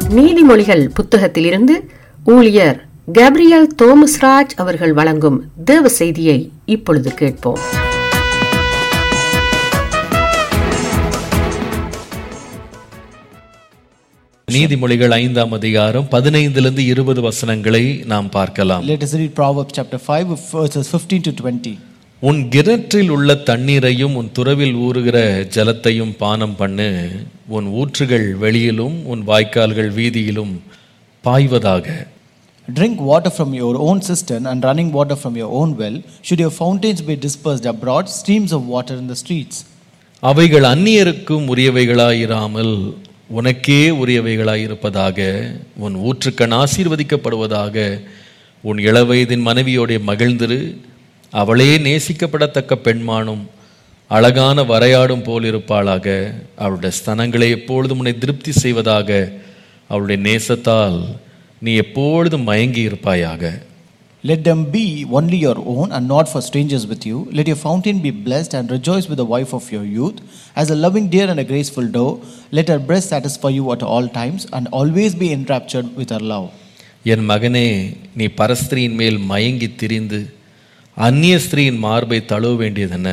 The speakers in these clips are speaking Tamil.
நீதிமொழிகள் புத்தகத்திலிருந்து ஊழியர் கேப்ரியல் தோமஸ்ராஜ் அவர்கள் வழங்கும் தேவ செய்தியை இப்பொழுது கேட்போம் நீதிமொழிகள் ஐந்தாம் அதிகாரம் பதினைந்திலிருந்து இருபது வசனங்களை நாம் பார்க்கலாம் Let us read Proverbs chapter 5, verses 15 to 20. உன் கிணற்றில் உள்ள தண்ணீரையும் உன் துறவில் ஊறுகிற ஜலத்தையும் பானம் பண்ணு உன் ஊற்றுகள் வெளியிலும் உன் வாய்க்கால்கள் வீதியிலும் பாய்வதாக Drink water from your own cistern and running water from your own well. Should your fountains be dispersed abroad, streams of water in the streets. அவைகள் அந்நியருக்கும் உரியவைகளாயிராமல் உனக்கே உரியவைகளாயிருப்பதாக உன் ஊற்றுக்கண் ஆசீர்வதிக்கப்படுவதாக உன் இளவயதின் மனைவியோடைய மகிழ்ந்திரு அவளே நேசிக்கப்படத்தக்க பெண்மானும் அழகான வரையாடும் போல் இருப்பாளாக அவளுடைய ஸ்தனங்களை எப்பொழுதும் உன்னை திருப்தி செய்வதாக அவளுடைய நேசத்தால் நீ எப்பொழுதும் மயங்கி இருப்பாயாக Let them be only your own and not for strangers with you. Let your fountain be blessed and rejoice with the wife of your youth. As a loving deer and a graceful doe, let her breast satisfy you at all times and always be enraptured with her love. என் மகனே நீ பரஸ்திரியின் மேல் மயங்கி திரிந்து அந்நிய ஸ்திரீயின் மார்பை தழுவ வேண்டியதென்ன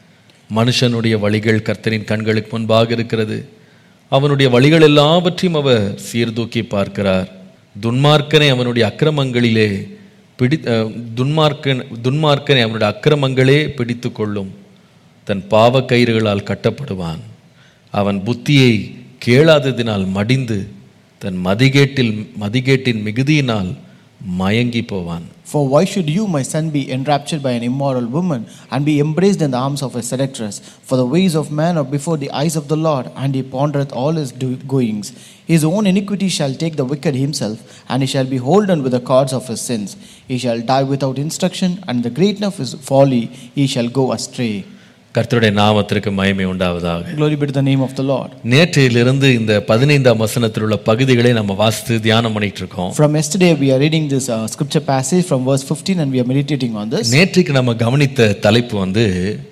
மனுஷனுடைய வழிகள் கர்த்தரின் கண்களுக்கு முன்பாக இருக்கிறது அவனுடைய வழிகள் எல்லாவற்றையும் அவர் சீர்தூக்கி பார்க்கிறார் துன்மார்க்கனை அவனுடைய அக்கிரமங்களிலே பிடி அஹ், துன்மார்க்கன் துன்மார்க்கனை அவனுடைய அக்கிரமங்களே பிடித்து கொள்ளும் தன் பாவ கயிறுகளால் கட்டப்படுவான் அவன் புத்தியை கேளாததினால் மடிந்து தன் மதிகேட்டில் மதிகேட்டின் மிகுதியினால் மயங்கி போவான் For why should you, my son, be enraptured by an immoral woman and be embraced in the arms of a seductress? For the ways of man are before the eyes of the Lord, and he pondereth all his do- goings. His own iniquity shall take the wicked himself, and he shall be holden with the cords of his sins. He shall die without instruction, and in the greatness of his folly he shall go astray. கர்த்தருடைய நாமத்திற்கு மகிமை உண்டாவதாக Glory be to the name of the Lord. நேற்றையிலிருந்து இந்த பதினைந்தாம் வசனத்தில் உள்ள பகுதிகளை நம்ம வாசித்து தியானம் பண்ணிட்டு இருக்கோம் From yesterday, we are reading this uh, scripture passage from verse 15, and we are meditating on this. நேற்றைக்கு நம்ம கவனித்த தலைப்பு வந்து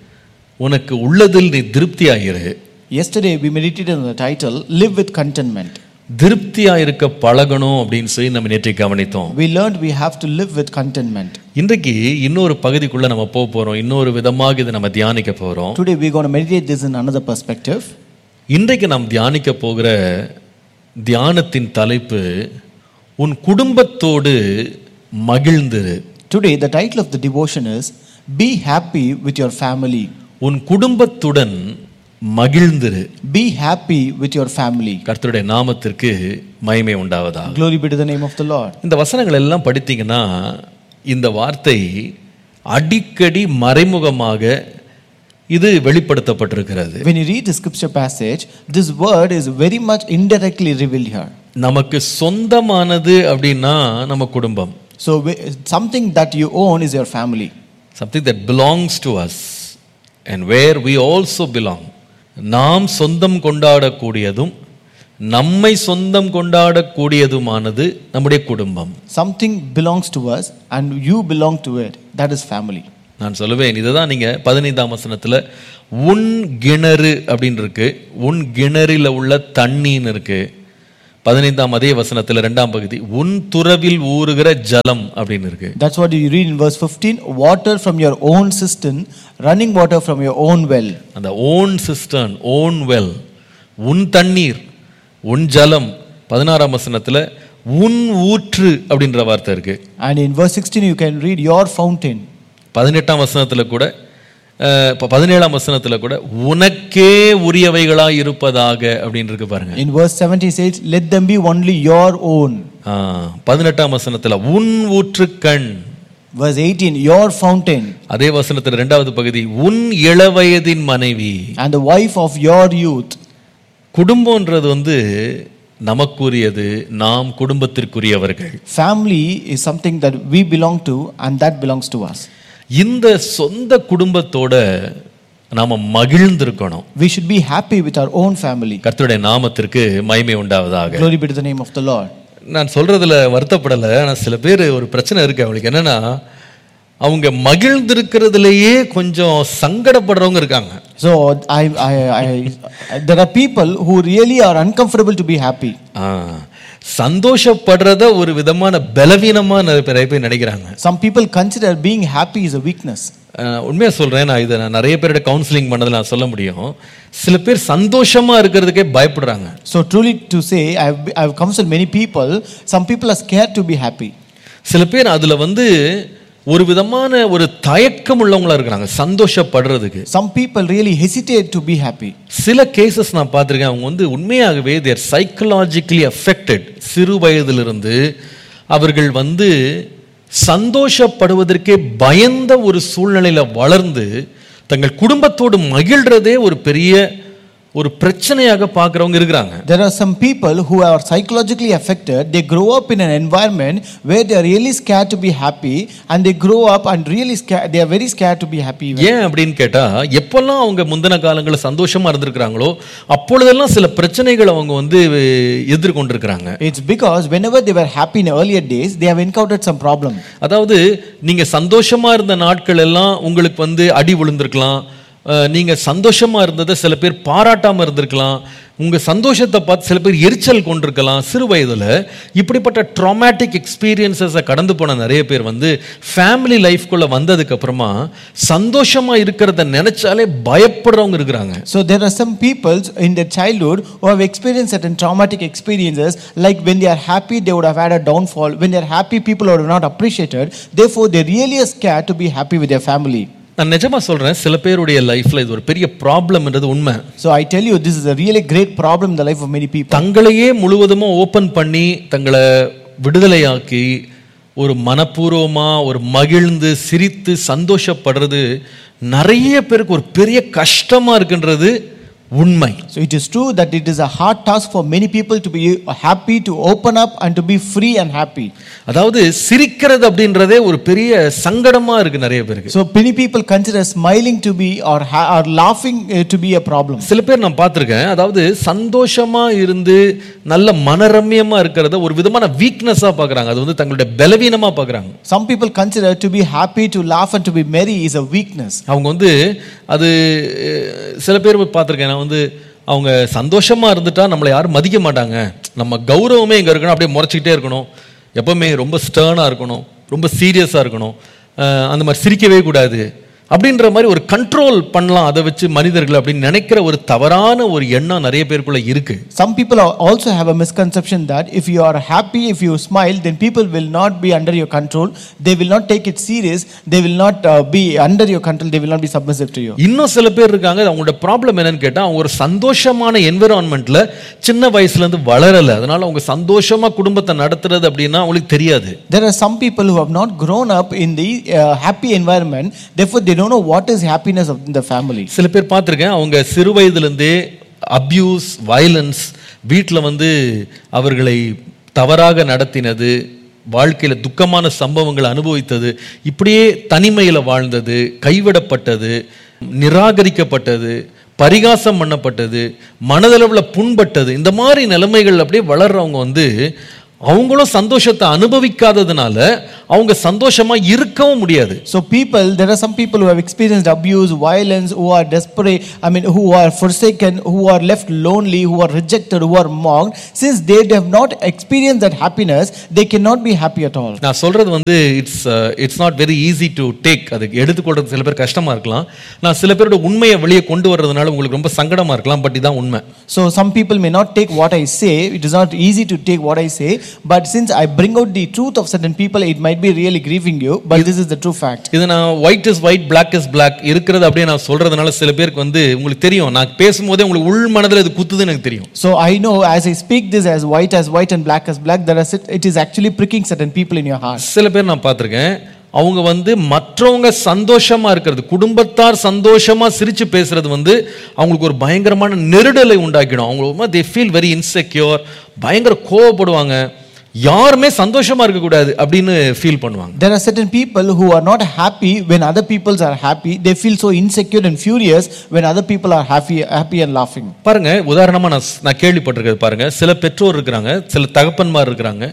உனக்கு உள்ளதில் நீ திருப்தியாயிரு Yesterday, we meditated on the title Live with Contentment. திருப்தியாயிருக்க பழகணும் அப்படின்னு சொல்லி நம்ம நேற்றைக்கு கவனித்தோம் We learned we have to live with contentment. இன்றைக்கு இன்னொரு பகுதிக்குள்ள நம்ம போக போறோம் இன்னொரு விதமாக இதை நம்ம தியானிக்க போறோம் Today we're going to meditate this in another perspective. இன்றைக்கு நாம் தியானிக்க போகிற தியானத்தின் தலைப்பு உன் குடும்பத்தோடு மகிழ்ந்திரு Today the title of the devotion is Be happy with your family. உன் குடும்பத்துடன் மகிழ்ந்திரு Be happy with your family. கர்த்தருடைய நாமத்திற்கு மகிமை உண்டாவதா Glory be to the name of the Lord. இந்த வசனங்கள் எல்லாம் படித்தீங்கன்னா இந்த வார்த்தை அடிக்கடி மறைமுகமாக இது வெளிப்படுத்தப்பட்டிருக்கிறது When you read the scripture passage, this word is very much indirectly revealed here. நமக்கு சொந்தமானது அப்படின்னா நம்ம குடும்பம் So we- something that you own is your family. Something that belongs to us and where we also belong நாம் சொந்தம் கொண்டாடக்கூடியதும் நம்மை சொந்தம் கொண்டாடக்கூடியதுமானது நம்முடைய குடும்பம் Something belongs to us and you belong to it. That is family. நான் சொல்லுவேன் இதுதான் நீங்க பதினைந்தாம் வசனத்துல உன் கிணறு அப்படின்னு இருக்கு உன் கிணறில உள்ள தண்ணின்னு இருக்கு பதினைந்தாம் அதே வசனத்துல ரெண்டாம் பகுதி உன் துறவில் ஊறுகிற ஜலம் அப்படின்னு இருக்கு That's what you read in verse 15 water from your own cistern, running water from your own well. அந்த ஓன் சிஸ்டர்ன் ஓன் வெல் உன் தண்ணீர் உன் ஜலம் பதினாறாம் வசனத்துல உன் ஊற்று அப்படின்ற வார்த்தை இருக்கு And in verse 16, you can read your fountain. பதினெட்டாம் வசனத்துல கூட அஹ், இப்ப பதினேழாம் வசனத்துல கூட உனக்கே உரியவைகளா இருப்பதாக அப்படின்னு இருக்கு பாருங்க In verse 17, it says, Let them be only your own. ஆ, பதினெட்டாம் வசனத்துல உன் ஊற்றுக்கண் Verse 18, your fountain, அதே வசனத்துல ரெண்டாவது பகுதி உன் இளவயதின் மனைவி and the wife of your youth. குடும்பம்ன்றது வந்து நமக்குரியது நாம் குடும்பத்திற்குரியவர்கள் Family is something that we belong to, and that belongs to us. இந்த சொந்த குடும்பத்தோட நாம மகிழ்ந்திருக்கணும் We should be happy with our own family. கர்த்தருடைய நாமத்திற்கு மகிமை உண்டாவதாக Glory be to the name of the Lord. நான் சொல்றதுல வருத்தப்படலை ஆனா சில பேர் ஒரு பிரச்சனை இருக்கு அவளுக்கு என்னன்னா அவங்க மகிழ்ந்திருக்கிறதுலயே கொஞ்சம் சங்கடப்படுறவங்க இருக்காங்க So I, I, I, there are people who really are uncomfortable to be happy. ஆ, சந்தோஷப்படுறத ஒரு விதமான பலவீனமா நிறைய பேர் நினைக்கிறாங்க Some people consider being happy is a weakness. அஹ் உண்மையா சொல்றேன் நான் இதை நான் நிறைய பேரோட கவுன்சிலிங் பண்ணதில் நான் சொல்ல முடியும் சில பேர் சந்தோஷமா இருக்கிறதுக்கே பயப்படுறாங்க So truly to say, I've, I've counseled many people. Some people are scared to be happy. சில பேர் அதுல வந்து ஒரு விதமான ஒரு தயக்கம் உள்ளவங்களா இருக்கிறாங்க சந்தோஷப்படுறதுக்கு Some people really hesitate to be happy. சில கேசஸ் நான் பார்த்திருக்கேன் அவங்க வந்து உண்மையாகவே தேர் சைக்கலாஜிக்கலி அஃபெக்டட் சிறு வயதிலிருந்து அவர்கள் வந்து சந்தோஷப்படுவதற்கே பயந்த ஒரு சூழ்நிலையில வளர்ந்து தங்கள் குடும்பத்தோடு மகிழ்றதே ஒரு பெரிய ஒரு பிரச்சனையாக பார்க்குறவங்க இருக்கிறாங்க There are some people who are psychologically affected. They grow up in an environment where they are really scared to be happy, and they grow up and really scared. They are very scared to be happy. even. ஏன் அப்படின்னு கேட்டா எப்பெல்லாம் அவங்க முந்தின காலங்களில் சந்தோஷமா இருந்திருக்கிறாங்களோ அப்பொழுதெல்லாம் சில பிரச்சனைகள் அவங்க வந்து எதிர்கொண்டிருக்கிறாங்க It's because whenever they were happy in earlier days, they have encountered some problem. அதாவது நீங்க சந்தோஷமா இருந்த நாட்கள் எல்லாம் உங்களுக்கு வந்து அடி விழுந்திருக்கலாம் அஹ், நீங்க சந்தோஷமா இருந்ததை சில பேர் பாராட்டாம இருந்திருக்கலாம் உங்க சந்தோஷத்தை பார்த்து சில பேர் எரிச்சல் கொண்டிருக்கலாம் சிறு வயதுல இப்படிப்பட்ட ட்ராமேட்டிக் எக்ஸ்பீரியன்சஸை கடந்து போன நிறைய பேர் வந்து ஃபேமிலி லைஃப்குள்ள வந்ததுக்கு அப்புறமா சந்தோஷமா இருக்கிறத நினைச்சாலே பயப்படுறவங்க இருக்கிறாங்க So there are some people in their childhood who have experienced certain traumatic experiences, like when they are happy, they would have had a downfall. When they are happy, people would have not appreciated. Therefore, they really are scared to be happy with their family. நான் நிஜமா சொல்றேன் சில பேருடைய லைஃப்ல இது ஒரு பெரிய ப்ராப்ளம்ன்றது உண்மை So I tell you, this is a really great problem in the life of many people. தங்களையே முழுவதுமா ஓபன் பண்ணி தங்களை விடுதலையாக்கி ஒரு மனப்பூர்வமா ஒரு மகிழ்ந்து சிரித்து சந்தோஷப்படுறது நிறைய பேருக்கு ஒரு பெரிய கஷ்டமா இருக்குன்றது உண்மை So it is true that it is a hard task for many people to be happy, to open up, and to be free and happy. அதாவது சிரிக்கிறது அப்படின்றதே ஒரு பெரிய சங்கடமா இருக்கு நிறைய பேருக்கு So many people consider smiling to be or, ha- or laughing uh, to be a problem. சில பேர் நான் பார்த்திருக்கேன் அதாவது சந்தோஷமா இருந்து நல்ல மனரம்யமா இருக்கிறத ஒரு விதமான வீக்னஸா பார்க்கறாங்க அது வந்து தங்களுடைய பலவீனமா பார்க்கறாங்க Some people consider to be happy, to laugh, and to be merry is a weakness. அவங்க வந்து அது அஹ், சில பேர் பார்த்துருக்கேன் நான் வந்து அவங்க சந்தோஷமா இருந்துட்டா நம்மளை யாரும் மதிக்க மாட்டாங்க நம்ம கௌரவமே இங்கே இருக்கணும் அப்படியே முறைச்சிக்கிட்டே இருக்கணும் எப்பவுமே ரொம்ப ஸ்டர்னாக இருக்கணும் ரொம்ப சீரியஸாக இருக்கணும் அஹ், அந்த மாதிரி சிரிக்கவே கூடாது அப்படின்ற மாதிரி ஒரு கண்ட்ரோல் பண்ணலாம் அதை வச்சு மனிதர்கள் அப்படின்னு நினைக்கிற ஒரு தவறான ஒரு எண்ணம் நிறைய பேருக்குள்ள இருக்கு Some people are- also have a misconception that if you are happy, if you smile, then people will not be under your control. They will not take it serious. They will not uh, be under your control. They will not be submissive to you. இன்னும் சில பேர் இருக்காங்க அவங்களோட ப்ராப்ளம் என்னன்னு கேட்டால் அவங்க ஒரு சந்தோஷமான என்விரான்மெண்ட்ல சின்ன வயசுல இருந்து வளரலை அதனால அவங்க சந்தோஷமா குடும்பத்தை நடத்துறது அப்படின்னா அவங்களுக்கு தெரியாது There are some people who have not grown up in the uh, happy environment. Therefore, they don't know what is happiness of the family. சில பேர் பார்த்துருக்கேன் அவங்க சிறு வயதிலிருந்தே அப்யூஸ் வயலன்ஸ் வீட்டில் வந்து அவர்களை தவறாக நடத்தினது வாழ்க்கையில் துக்கமான சம்பவங்களை அனுபவித்தது இப்படியே தனிமையில் வாழ்ந்தது கைவிடப்பட்டது நிராகரிக்கப்பட்டது பரிகாசம் பண்ணப்பட்டது மனதளவில் புண்பட்டது இந்த மாதிரி நிலைமைகள் அப்படியே வளர்றவங்க வந்து அவங்களும் சந்தோஷத்தை அனுபவிக்காததுனால அவங்க சந்தோஷமா இருக்கவும் முடியாது So, people, there are some people who have experienced abuse, violence, who are desperate, I mean, who are forsaken, who are left lonely, who are rejected, who are mocked. Since they have not experienced that happiness, they cannot be happy at all. நான் சொல்றது வந்து it's it's not very easy to take அதுக்கு எடுத்துக்கொள்றது சில பேர் கஷ்டமா இருக்கலாம் நான் சில பேரோட உண்மையை வெளியே கொண்டு வர்றதுனால உங்களுக்கு ரொம்ப சங்கடமா இருக்கலாம் பட் இதான் உண்மை So, some people may not take what I say. It is not easy to take what I say. But since I bring out the truth of certain people, it might be really grieving you. But this is the true fact. இது நான் white is white black is black இருக்கிறது அப்படியே நான் சொல்றதுனால சில பேருக்கு வந்து உங்களுக்கு தெரியும் நான் பேசும்போதே உங்களுக்கு உள் மனதில் இது குத்துதுன்னு எனக்கு தெரியும் So, I know as I speak this as white as white and black as black, there are, cert- it is actually pricking certain people in your heart. சில பேர் நான் பார்த்திருக்கேன் அவங்க வந்து மற்றவங்க சந்தோஷமா இருக்கிறது குடும்பத்தார் சந்தோஷமா சிரிச்சு பேசுறது வந்து அவங்களுக்கு ஒரு பயங்கரமான நெருடலை உண்டாக்கிடும் அவங்களுக்கு தே ஃபீல் வெரி இன்செக்யூர் பயங்கர கோவப்படுவாங்க யாருமே சந்தோஷமா இருக்கக்கூடாது அப்படின்னு ஃபீல் பண்ணுவாங்க There are certain people who are not happy when other people are happy. They feel so insecure and furious when other people are happy, happy and laughing. பாருங்க உதாரணமா நான் ஸ்- நான் கேள்விப்பட்டிருக்கிறது பாருங்க சில பெற்றோர் இருக்கிறாங்க சில தகப்பன்மார் இருக்கிறாங்க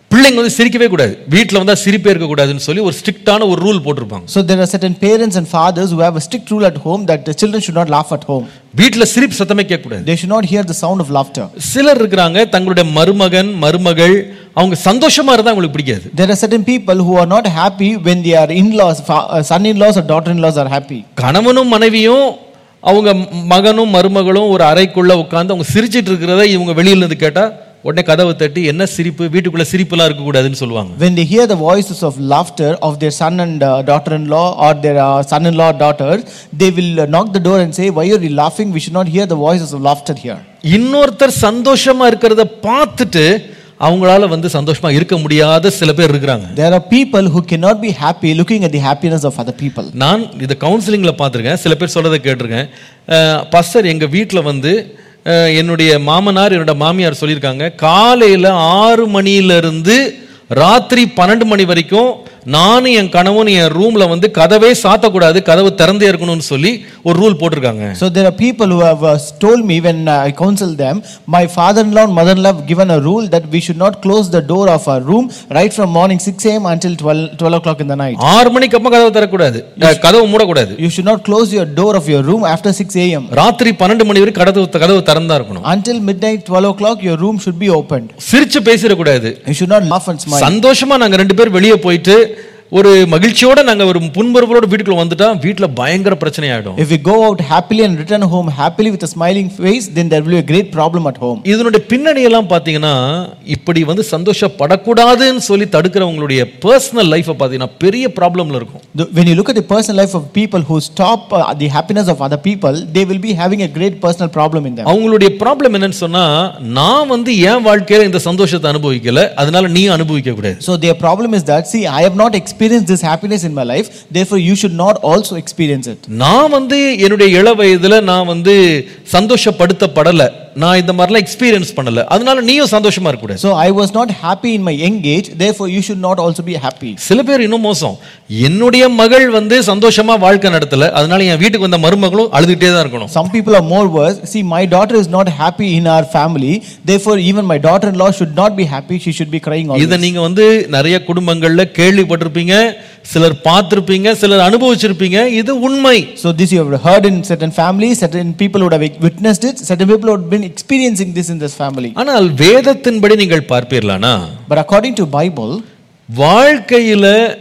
பிள்ளைங்க வந்து சிரிக்கவே கூடாது வீட்டில் வந்தா சிரிப்பே இருக்கக்கூடாதுன்னு சொல்லி ஒரு ஸ்ட்ரிக்டான ஒரு ரூல் போட்டிருப்பாங்க So there are certain parents and fathers who have a strict rule at home that the children should not laugh at home. வீட்டில் சிரிப்பு சத்தமே கேட்கக்கூடாது They should not hear the sound of laughter. சிலர் இருக்கிறாங்க தங்களுடைய மருமகன் மருமகள் அவங்க சந்தோஷமா இருந்தா அவங்களுக்கு பிடிக்காது There are certain people who are not happy when their in-laws, fa- uh, son-in-laws or daughter-in-laws are happy. கணவனும் மனைவியும் அவங்க மகனும் மருமகளும் ஒரு அறைக்குள்ள உட்கார்ந்து அவங்க சிரிச்சிட்டு இருக்கிறத இவங்க வெளியில இருந்து கேட்டா உடனே கதவை தட்டி என்ன சிரிப்பு வீட்டுக்குள்ள சிரிப்புலாம் இருக்கக்கூடாதுன்னு சொல்லுவாங்க When they hear the voices of laughter of their son and uh, daughter-in-law or their uh, son-in-law or daughters, they will uh, knock the door and say, "Why are you laughing? We should not hear the voices of laughter here." இன்னொருத்தர் சந்தோஷமா இருக்கிறத பார்த்துட்டு அவங்களால வந்து சந்தோஷமா இருக்க முடியாத சில பேர் இருக்கிறாங்க There are people who cannot be happy looking at the happiness of other people. நான் இதை கவுன்சிலிங்ல பார்த்துருக்கேன் சில பேர் சொல்றதை கேட்டிருக்கேன் பஸ்டர் எங்க வீட்டில் வந்து அஹ், என்னுடைய மாமனார் என்னோட மாமியார் சொல்லியிருக்காங்க காலையில ஆறு மணியில இருந்து ராத்திரி பன்னெண்டு மணி வரைக்கும் நானும் என் கணவன் என் ரூம்ல வந்து கதவே சாத்தக்கூடாது கதவு திறந்தே இருக்கணும்னு சொல்லி ஒரு ரூல் போட்டிருக்காங்க So there are people who have uh, told me when uh, I counsel them, my father-in-law and mother-in-law have given a rule that we should not close the door of our room right from morning 6 a.m. until 12, 12 o'clock in the night. ஆறு மணிக்கு அப்புறம் கதவு திறக்கூடாது அஹ், கதவு மூடக்கூடாது You should not close your door of your room after 6 a.m. ராத்திரி பன்னெண்டு மணி வரைக்கும் கதவு கதவு திறந்தா இருக்கணும் Until midnight, 12 o'clock, your room should be opened. சிரிச்சு பேசிடக்கூடாது You should not laugh and smile. சந்தோஷமா நாங்க ரெண்டு பேர் வெளியே போயிட்டு ஒரு மகிழ்ச்சியோட நாங்க ஒரு புன்முறுவலோட வீட்டுக்குள்ள வந்துட்டா வீட்டுல பயங்கர பிரச்சனை ஆயிடும் If we go out happily and return home happily with a smiling face, then there will be a great problem at home. இதனுடைய பின்னணி எல்லாம் பாத்தீங்கன்னா இப்படி வந்து சந்தோஷப்படக்கூடாதுன்னு சொல்லி தடுக்கிறவங்களுடைய பர்சனல் லைஃபை பாத்தீங்கன்னா பெரிய ப்ராப்ளம்ல இருக்கும் The- When you look at the personal life of people who stop uh, the happiness of other people, they will be having a great personal problem in them. அவங்களுடைய ப்ராப்ளம் என்னன்னு சொன்னா நான் வந்து என் வாழ்க்கையில இந்த சந்தோஷத்தை அனுபவிக்கல அதனால நீ அனுபவிக்க கூடாது So their problem is that, see, I have not experienced this happiness in my life, therefore you should not also experience it. நான் வந்து என்னுடைய இள வயதுல நான் வந்து சந்தோஷப்படுத்தப்படல நான் இந்த மாதிரிலாம் எக்ஸ்பீரியன்ஸ் பண்ணல அதனால நீயும் சந்தோஷமா இருக்க கூடாது So I was not happy in my young age, therefore you should not also be happy. சில பேர் இன்னும் மோசம் என்னுடைய மகள் வந்து சந்தோஷமா வாழ்க்கை நடத்தல அதனால என் வீட்டுக்கு வந்த மருமகளும் அழுதுகிட்டே தான் இருக்கணும் Some people are more worse. See, my daughter is not happy in our family, therefore even my daughter-in-law should not be happy, she should be crying always. இதை நீங்க வந்து நிறைய குடும்பங்கள்ல கேள்விப்பட்டிருப்பீங்க சிலர் பார்த்திருப்பீங்க சிலர் அனுபவிச்சிருப்பீங்க இது உண்மை So this you have heard in certain families, certain people would have witnessed it, certain people would have been experiencing this in this family. ஆனால் வேதத்தின்படி நீங்கள் பார்ப்பீர்களானா But according to Bible, வாழ்க்கையில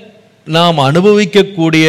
நாம் அனுபவிக்கக்கூடிய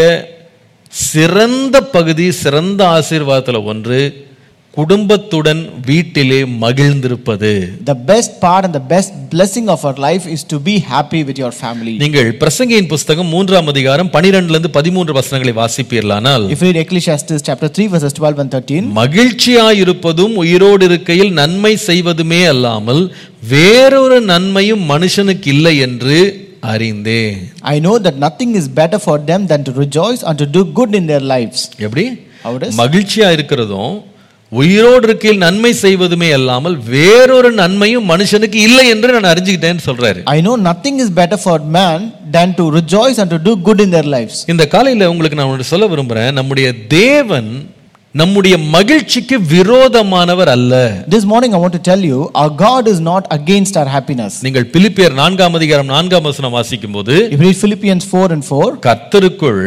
சிறந்த பகுதி சிறந்த ஆசீர்வாதத்துல ஒன்று குடும்பத்துடன் வீட்டிலே மகிழ்ந்திருப்பது the best part and the best blessing of our life is to be happy with your family. நீங்கள் பிரசங்கியின் புஸ்தகம் மூன்றாம் அதிகாரம் பனிரெண்டுல இருந்து பதிமூன்று வசனங்களை வாசிப்பீர்களானால் If you read Ecclesiastes chapter 3 verses 12 and 13, மகிழ்ச்சியாயிருப்பதும் உயிரோடு இருக்கையில் நன்மை செய்வதுமே அல்லாமல் வேறொரு நன்மையும் மனுஷனுக்கு இல்லை என்று அறிந்தேன் I know that nothing is better for them than to rejoice and to do good in their lives. எப்படி How it is? மகிழ்ச்சியா இருக்கிறதும் உயிரோடு இருக்கையில் நன்மை செய்வதுமே அல்லாமல் வேறொரு நன்மையும் மனுஷனுக்கு இல்லை என்று நான் அறிஞ்சுக்கிட்டேன்னு சொல்றாரு I know nothing is better for man than to rejoice and to do good in their lives. இந்த காலையில உங்களுக்கு நான் ஒன்று சொல்ல விரும்புறேன் நம்முடைய தேவன் நம்முடைய மகிழ்ச்சிக்கு விரோதமானவர் அல்ல This morning I want to tell you, our God is not against our happiness. நீங்கள் பிலிப்பியர் நான்காம் அதிகாரம் நான்காம் வசனம் வாசிக்கும் போது If you read Philippians 4 and 4, கர்த்தருக்குள்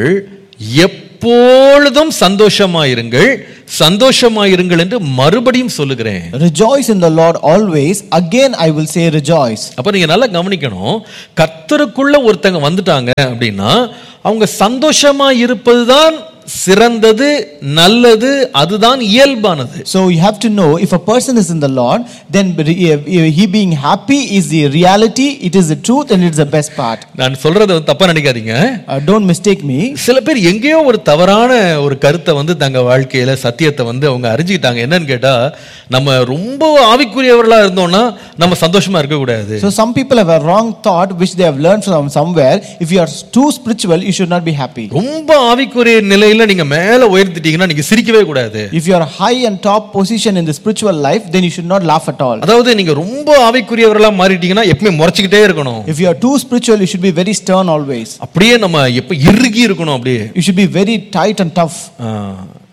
எப்பொழுதும் சந்தோஷமாயிருங்கள் சந்தோஷமாயிருங்கள் என்று மறுபடியும் சொல்லுகிறேன் rejoice in the Lord always. Again I will say rejoice. அப்ப நீங்க நல்லா கவனிக்கணும் கர்த்தருக்குள்ள ஒருத்தங்க வந்துட்டாங்க அப்படின்னா அவங்க சந்தோஷமா இருப்பதுதான் சிறந்தது நல்லது அதுதான் இயல்பானது So you have to know if a person is in the Lord, then he being happy is the reality, it is the truth, and it's the best part. நான் சொல்றதை வந்து தப்பா நினைக்காதீங்க Uh, don't mistake me. சில பேர் எங்கேயோ ஒரு தவறான ஒரு கருத்தை வந்து தங்க வாழ்க்கையில சத்தியத்தை வந்து அவங்க அறிஞ்சுக்கிட்டாங்க என்னன்னு கேட்டா நம்ம ரொம்ப ஆவிக்குரியவர்களா இருந்தோம்னா நம்ம சந்தோஷமா இருக்கக்கூடாது So some people have a wrong thought which they have learned from somewhere. If you are too spiritual, you should not be happy. ரொம்ப ஆவிக்குரிய நிலையில நீங்க மேல உயர்த்திட்டீங்கன்னா நீங்க சிரிக்கவே கூடாது If you are high and top position in the spiritual life, then you should not laugh at all. அதாவது நீங்க ரொம்ப ஆவிக்குரியவர்களா மாறிட்டீங்கன்னா எப்பவுமே முறைச்சிக்கிட்டே இருக்கணும் If you are too spiritual, you should be very stern always. அப்படியே நம்ம எப்ப இறுகி இருக்கணும் அப்படியே You should be very tight and tough. ஆ,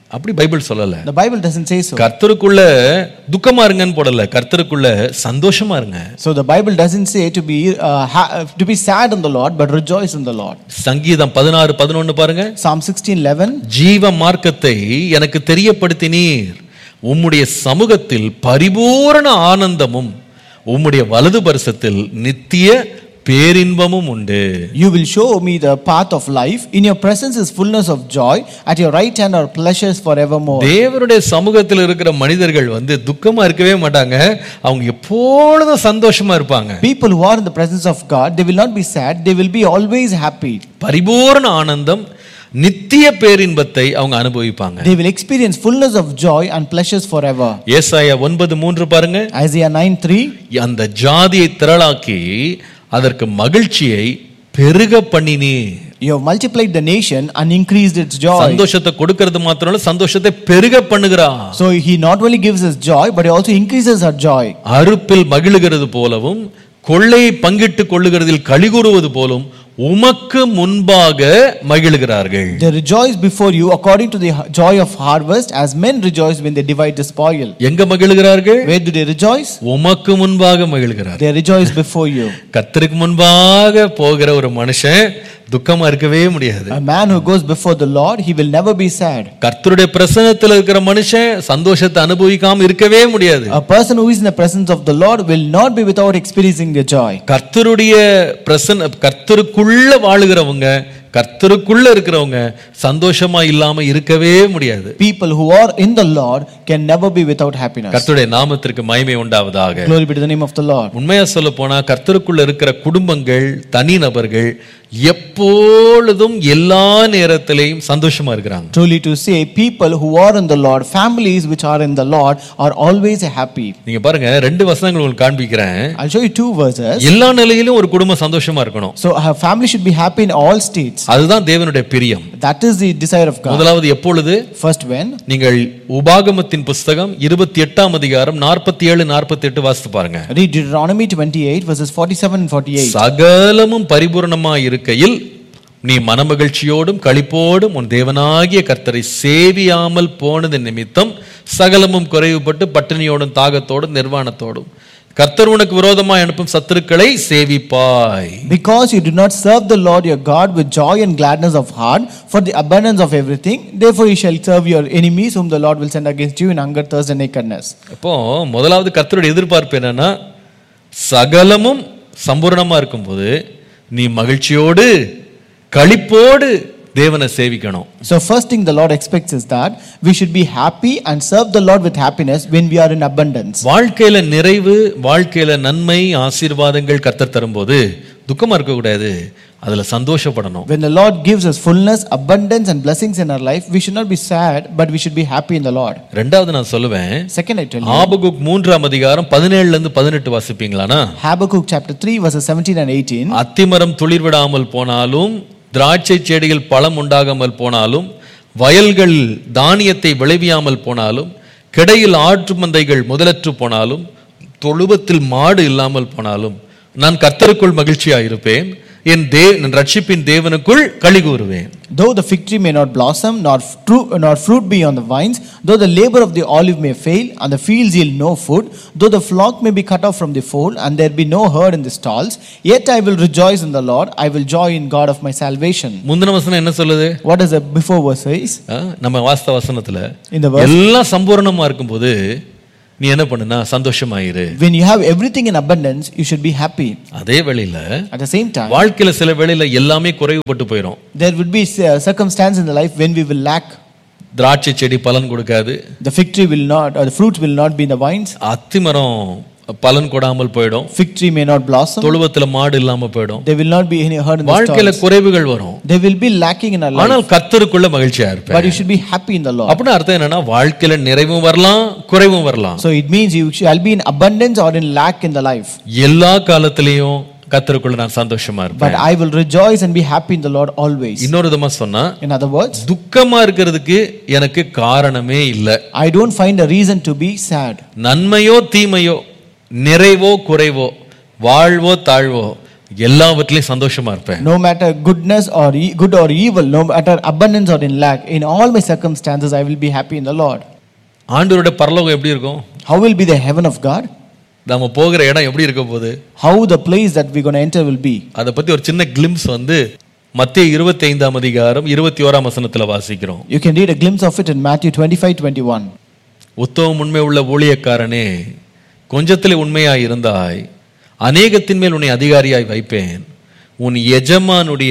அப்படி பைபிள் சொல்லல The Bible doesn't say so. கர்த்தருக்குள்ள துக்கமா இருங்கன்னு போடல கர்த்தருக்குள்ள சந்தோஷமா இருங்க So the Bible doesn't say to be uh, ha- to be sad in the Lord, but rejoice in the Lord. சங்கீதம் பதினாறு பதினொன்னு பாருங்க Psalm 16:11. ஜீவ மார்க்கத்தை எனக்கு தெரியப்படுத்தினீர் உம்முடைய சமூகத்தில் பரிபூரண ஆனந்தமும் உம்முடைய வலது பரிசத்தில் நித்திய பேரின்பமும் உண்டு You will show me the path of life. In your presence is fullness of joy. At your right hand are pleasures forevermore. தேவனுடைய சமூகத்தில் இருக்கிற மனிதர்கள் வந்து துக்கமா இருக்கவே மாட்டாங்க அவங்க எப்பொழுதும் சந்தோஷமா இருப்பாங்க People who are in the presence of God, they will not be sad, they will be always happy. பரிபூரண ஆனந்தம் நித்திய பேரின்பத்தை அவங்க அனுபவிப்பாங்க They will experience fullness of joy and pleasures forever. ஏசாயா ஒன்பது மூன்று பாருங்க Isaiah 9 3. அந்த ஜாதியை திரளாக்கி அதற்கு மகிழ்ச்சியை பெருக பண்ணினே You have multiplied the nation and increased its joy. சந்தோஷத்தை கொடுக்கிறது மாத்திரம் இல்ல சந்தோஷத்தை பெருக பண்ணுகிறா So he not only gives us joy, but he also increases our joy. அறுப்பில் மகிழுகிறது போலவும் கொள்ளையை பங்கிட்டு கொள்ளுகிறதில் கழிகூறுவது போலும் உமக்கு முன்பாக மகிழுகிறார்கள் They rejoice before you according to the joy of harvest, as men rejoice when they divide the spoil. எங்க மகிழுகிறார்கள் Where do they rejoice? உமக்கு முன்பாக மகிழ்கிறார் They rejoice before you. கர்த்தருக்கு முன்பாக போகிற ஒரு மனுஷன் துக்கமா இருக்கவே முடியாது A man who goes before the Lord, he will never be sad. கர்த்தருடைய பிரசன்னத்தில் இருக்கிற மனுஷன் சந்தோஷத்தை அனுபவிக்காம இருக்கவே முடியாது A person who is in the presence of the Lord will not be without experiencing the joy. கர்த்தருடைய பிரசன்ன கர்த்தருக்குள்ள வாழுகிறவங்க கர்த்தருக்குள்ள இருக்கிறவங்க சந்தோஷமா இல்லாம இருக்கவே முடியாது People who are in the Lord can never be without happiness. கர்த்தருடைய நாமத்திற்கு மகிமை உண்டாவதாக Glory be to the name of the Lord. உண்மையா சொல்ல போனா கர்த்தருக்குள்ள இருக்கிற குடும்பங்கள் தனிநபர்கள் எப்பொழுதும் எல்லா நேரத்திலையும் சந்தோஷமா இருக்கிறாங்க Truly to say, people who are in the Lord, families which are in the Lord, are always happy. நீங்க பாருங்க ரெண்டு வசனங்கள் உங்களுக்கு காண்பிக்கிறேன் I'll show you two verses. எல்லா நிலையிலும் ஒரு குடும்பம் சந்தோஷமா இருக்கணும் So a family should be happy in all states. அதுதான் தேவனுடைய பிரியம் That is the desire of God. முதலாவது எப்பொழுது First, when? நீங்கள் உபாகமத்தின் புஸ்தகம் இருபத்தி எட்டாம் அதிகாரம் நாற்பத்தி ஏழு நாற்பத்தி எட்டு வாசித்து பாருங்க Read Deuteronomy 28, verses 47 and 48. சகலமும் பரிபூரணமாய் இருக்கையில் நீ மனமகிழ்ச்சியோடும் களிப்போடும் உன் தேவனாகிய கர்த்தரை சேவியாமல் போனது நிமித்தம் சகலமும் குறைவுபட்டு பட்டினியோடும் தாகத்தோடும் நிர்வாணத்தோடும் கர்த்தர் உனக்கு விரோதமாய் அனுப்பும் சத்துருக்களை சேவிப்பாய் Because you do not serve the Lord your God with joy and gladness of heart for the abundance of everything, therefore you shall serve your enemies whom the Lord will send against you in hunger, thirst, and nakedness. அப்போ முதலாவது கர்த்தருடைய எதிர்பார்ப்பு என்னன்னா சகலமும் சம்பூர்ணமா இருக்கும்போது நீ மகிழ்ச்சியோடு களிப்போடு தேவனை சேவிக்கணும் So, first thing the Lord expects is that we should be happy and serve the Lord with happiness when we are in abundance. வாழ்க்கையில நிறைவு வாழ்க்கையில நன்மை ஆசீர்வாதங்கள் கர்த்தர் தரும்போது துக்கமா இருக்கக்கூடாது அதுல சந்தோஷப்படணும் When the Lord gives us fullness, abundance, and blessings in our life, we should not be sad, but we should be happy in the Lord. ரெண்டாவது நான் சொல்லுவேன் Second, I tell you, Habakkuk மூன்றாம் அதிகாரம் பதினேழுல இருந்து பதினெட்டு வாசிப்பீங்களானா Habakkuk chapter 3, verses 17 and 18. அத்திமரம் துளிர்விடாமல் போனாலும் திராட்சை செடியில் பழம் உண்டாகாமல் போனாலும் வயல்கள் தானியத்தை விளைவியாமல் போனாலும் கிடையில் ஆற்று மந்தைகள் முதலற்று போனாலும் தொழுவத்தில் மாடு இல்லாமல் போனாலும் நான் கர்த்தருக்குள் மகிழ்ச்சியாயிருப்பேன் என் தே என் ரட்சிப்பின் தேவனுக்குள் களி கூறுவேன் Though the fig tree may not blossom, nor, fru- nor fruit be on the vines, though the labor of the olive may fail, and the fields yield no food, though the flock may be cut off from the fold, and there be no herd in the stalls, yet I will rejoice in the Lord, I will joy in God of my salvation. முந்தின வசனம் என்ன சொல்லுது What does the before verse says? ஆ, நம்ம வாஸ்த வசனத்துல In the verse, எல்லாம் சம்பூரணமா இருக்கும்போது நீ என்ன பண்ணுனா சந்தோஷமாயிரு when you have everything in abundance, you should be happy. அதே வேளையில At the same time, வாழ்க்கையில சில வேளையில எல்லாமே குறைவுபட்டு போயிடும் there would be uh, circumstance in the life when we will lack. திராட்சை செடி பலன் கொடுக்காது The fig tree will not, or the fruit will not be in the vines. அத்திமரம் பலன் கொடாமல் போயிடும் Fig tree may not blossom. தொழுவத்துல மாடு இல்லாம போயிடும் There will not be any herd in the வாழ்க்கையில stalls. குறைவுகள் வரும் There will be lacking in our life. ஆனால் கர்த்தருக்குள்ள மகிழ்ச்சியா But இருப்பேன் you should be happy in the Lord. அப்படின்னு அர்த்தம் என்னன்னா வாழ்க்கையில நிறைவும் வரலாம் குறைவும் வரலாம் So it means you shall be in abundance or in lack in the life. எல்லா காலத்திலையும் கர்த்தருக்குள்ள நான் சந்தோஷமா But இருப்பேன் I will rejoice and be happy in the Lord always. இன்னொரு விதமா சொன்னா In other words, துக்கமா இருக்கிறதுக்கு எனக்கு காரணமே இல்லை I don't find a reason to be sad. நன்மையோ தீமையோ நிறைவோ குறைவோ வாழ்வோ தாழ்வோ எல்லாவற்றிலையும் சந்தோஷமா இருப்பேன் No matter goodness or e- good or evil, no matter abundance or in lack, in all my circumstances, I will be happy in the Lord. ஆண்டவருடைய பரலோகம் எப்படி இருக்கும் How will be the heaven of God? நம்ம போகிற இடம் எப்படி இருக்க போகுது How the place that we're going to enter will be. அதை பத்தி ஒரு சின்ன கிளிம்ஸ் வந்து மத்திய இருபத்தி ஐந்தாம் அதிகாரம் இருபத்தி ஓராம் வசனத்துல வாசிக்கிறோம் You can read a glimpse of it in Matthew 25 21. உத்தமம் உண்மை உள்ள ஊழியக்காரனே கொஞ்சத்திலே உண்மையாய் இருந்தாய் அநேகத்தின் மேல் உன்னை அதிகாரியாய் வைப்பேன் உன் எஜமானுடைய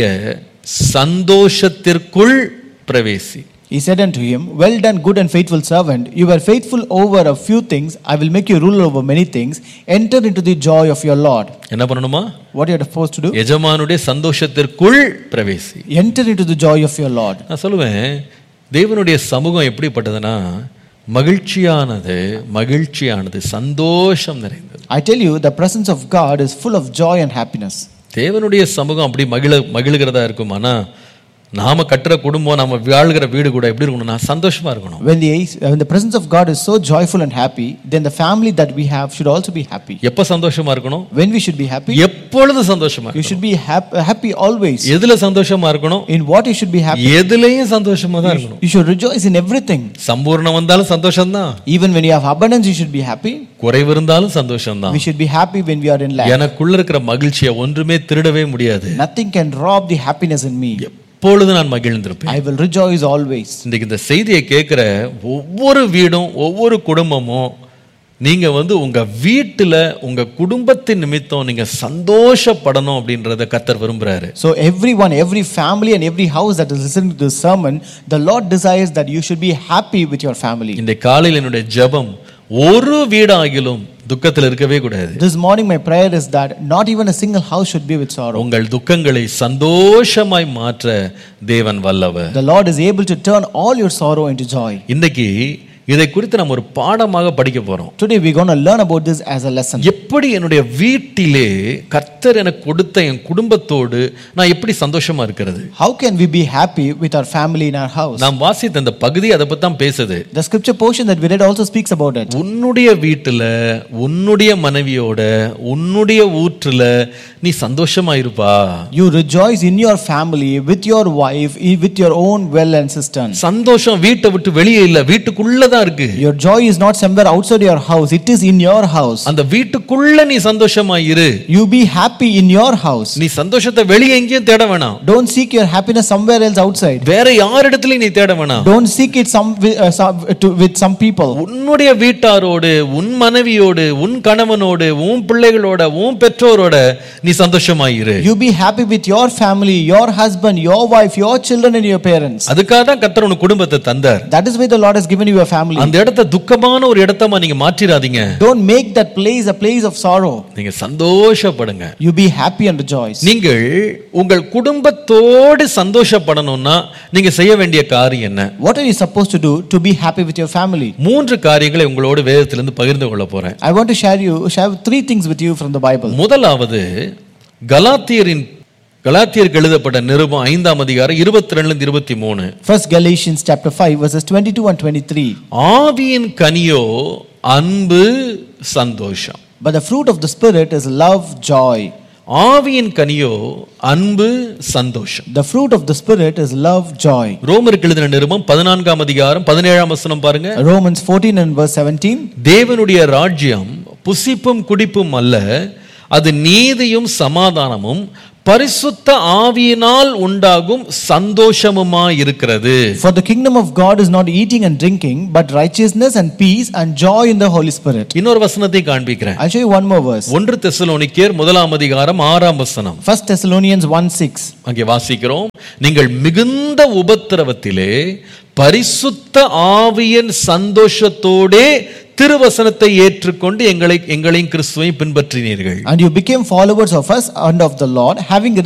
சந்தோஷத்திற்குள் பிரவேசி He said unto him, Well done, good and faithful servant. You were faithful over a few things. I will make you ruler over many things. Enter into the joy of your Lord. என்ன பண்ணணுமா What you are supposed to do? எஜமானுடைய சந்தோஷத்திற்குள் பிரவேசி Enter into the joy of your Lord. நான் சொல்லுவேன் தேவனுடைய சமூகம் எப்படிப்பட்டதுன்னா மகிழ்ச்சியானது மகிழ்ச்சியானது சந்தோஷம் நிறைந்தது I tell you, the presence of God is full of joy and happiness. தேவனுடைய சமூகம் அப்படி மகிழ மகிழுகிறதா இருக்கும் ஆனா நாம கட்டுற குடும்பம் நாம வாழ்கிற வீடு கூட எப்படி இருக்கணும்னா சந்தோஷமா இருக்கணும் When the, when the presence of God is so joyful and happy, then the family that we have should also be happy. எப்ப சந்தோஷமா இருக்கணும் When we should be happy, எப்பொழுது சந்தோஷமா you இருக்கணும். should be hap- happy always. எதுல சந்தோஷமா இருக்கணும் In what you should be happy. எதுலயும் சந்தோஷமா தான் இருக்கணும் You should rejoice in everything. சம்பூர்ணம் வந்தாலும் சந்தோஷம்தான் Even when you have abundance, you should be happy. குறைவு இருந்தாலும் சந்தோஷம்தான் We should be happy when we are in lack. எனக்குள்ள இருக்கிற மகிழ்ச்சியை ஒன்றுமே திருடவே முடியாது Nothing can rob the happiness in me. எப்பொழுது நான் மகிழ்ந்திருப்பேன் I will rejoice always. இன்னைக்கு இந்த செய்தியை கேட்குற ஒவ்வொரு வீடும் ஒவ்வொரு குடும்பமும் நீங்க வந்து உங்க வீட்டுல உங்க குடும்பத்தின் நிமித்தம் நீங்க சந்தோஷப்படணும் அப்படின்றத கத்தர் விரும்புறாரு So, everyone, every family, and every house that is listening to this sermon, the Lord desires that you should be happy with your family. இந்த காலையில் என்னுடைய ஜெபம் ஒரு வீடாகிலும் துக்கத்தில் இருக்கவே கூடாது This morning, my prayer is that not even a single house should be with sorrow. உங்கள் துக்கங்களை சந்தோஷமாய் மாற்ற தேவன் வல்லவர் The Lord is able to turn all your sorrow into joy. இன்னைக்கு இதை குறித்து நம்ம ஒரு பாடமாக படிக்க போறோம் Today, we're going to learn about this as a lesson. எப்படி என்னுடைய வீட்டிலே கர்த்தர் எனக்கு கொடுத்த என் குடும்பத்தோடு நான் எப்படி சந்தோஷமா இருக்கிறது How can we be happy with our family in our house? நாம் வாசித்த அந்த பகுதி அதை பத்தி தான் பேசுது The scripture portion that we read also speaks about it. உன்னுடைய வீட்டுல உன்னுடைய மனைவியோட உன்னுடைய ஊற்றுல நீ சந்தோஷமா இருப்பா You rejoice in your family, with your wife, i- with your own well and cistern. சந்தோஷம் வீட்டை விட்டு வெளியே இல்ல வீட்டுக்குள்ளதான் இருக்கு Your joy is not somewhere outside your house, it is in your house. அந்த வீட்டுக்குள்ள நீ சந்தோஷமா இரு You be happy in your house. நீ சந்தோஷத்தை வெளியே எங்கேயும் தேட வேணாம் Don't seek your happiness somewhere else outside. வேற யாரிடத்துலயும் நீ தேட வேணாம் Don't seek it some, wi- uh, some, to, with some people. உன்னுடைய வீட்டாரோடு உன் மனைவியோடு உன் கணவனோடு உன் பிள்ளைகளோட உன் பெற்றோரோட நீ சந்தோஷமா இரு You be happy with your family, your husband, your wife, your children, and your parents. அதுக்காக தான் கத்தர் உனக்கு குடும்பத்தை தந்தார் That is why the Lord has given you a family. அந்த இடத்த துக்கமான ஒரு இடத்தமா நீங்க மாற்றிடாதீங்க Don't make that place a place of sorrow. நீங்க சந்தோஷப்படுங்க You be happy and rejoice. நீங்கள் உங்கள் குடும்பத்தோடு சந்தோஷப்படணும்னா நீங்க செய்ய வேண்டிய காரியம் என்ன What are you supposed to do to be happy with your family? மூன்று காரியங்களை உங்களோடு வேதத்திலிருந்து பகிர்ந்து கொள்ள போறேன் I want to share you share three things with you from the Bible. முதலாவது கலாத்தியரின் கலாத்தியருக்கு எழுதப்பட்ட நிருபம் ஐந்தாம் அதிகாரம் இருபத்தி ரெண்டுல இருந்து இருபத்தி மூணு First Galatians chapter 5 verses 22 and 23. ஆவியின் கனியோ அன்பு சந்தோஷம் But the fruit of the spirit is love, joy. ஆவியின் கனியோ அன்பு சந்தோஷம் The fruit of the spirit is love, joy. ரோமருக்கு எழுதின நிருபம் பதினான்காம் அதிகாரம் பதினேழாம் வசனம் பாருங்க Romans 14 and verse 17. தேவனுடைய ராஜ்யம் புசிப்பும் குடிப்பும் அல்ல அது நீதியும் சமாதானமும் பரிசுத்த ஆவியினால் உண்டாகும் சந்தோஷமுமா இருக்கிறது For the kingdom of God is not eating and drinking, but righteousness and peace and joy in the Holy Spirit. இன்னொரு வசனத்தை காண்பிக்கிறேன் I'll show you one more verse. ஒன்று தெசலோனிக்கேர் முதலாம் அதிகாரம் ஆறாம் வசனம் First Thessalonians 1 6. அங்கே வாசிக்கிறோம் நீங்கள் மிகுந்த உபத்திரவத்திலே பரிசுத்த ஆவியின் சந்தோஷத்தோடே திருவசனத்தை ஏற்றுக்கொண்டு எங்களை எங்களையும் கிறிஸ்துவையும் பின்பற்றினீர்கள் And you became followers of us and of the Lord, having